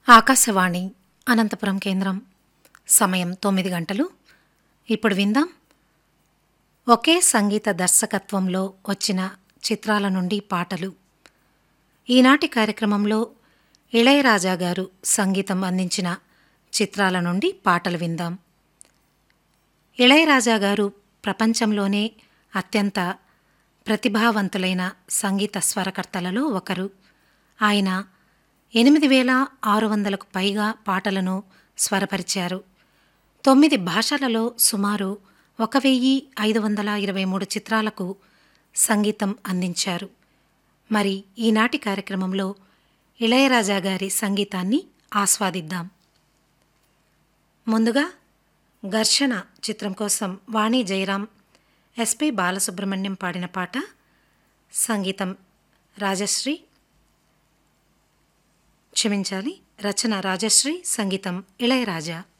ఆకాశవాణి అనంతపురం కేంద్రం సమయం తొమ్మిది గంటలు ఇప్పుడు విందాం ఒకే సంగీత దర్శకత్వంలో వచ్చిన చిత్రాల నుండి పాటలు ఈనాటి కార్యక్రమంలో ఇళయరాజా గారు సంగీతం అందించిన చిత్రాల నుండి పాటలు విందాం ఇళయరాజా గారు ప్రపంచంలోనే అత్యంత ప్రతిభావంతులైన సంగీత స్వరకర్తలలో ఒకరు ఆయన ఎనిమిది వేల ఆరు వందలకు పైగా పాటలను స్వరపరిచారు తొమ్మిది భాషలలో సుమారు ఒక వెయ్యి ఐదు వందల ఇరవై మూడు చిత్రాలకు సంగీతం అందించారు మరి ఈనాటి కార్యక్రమంలో ఇళయరాజా గారి సంగీతాన్ని ఆస్వాదిద్దాం ముందుగా ఘర్షణ చిత్రం కోసం వాణి జయరాం ఎస్పి బాలసుబ్రహ్మణ్యం పాడిన పాట సంగీతం రాజశ్రీ క్షమించాలి రచన రాజశ్రీ సంగీతం ఇళయరాజా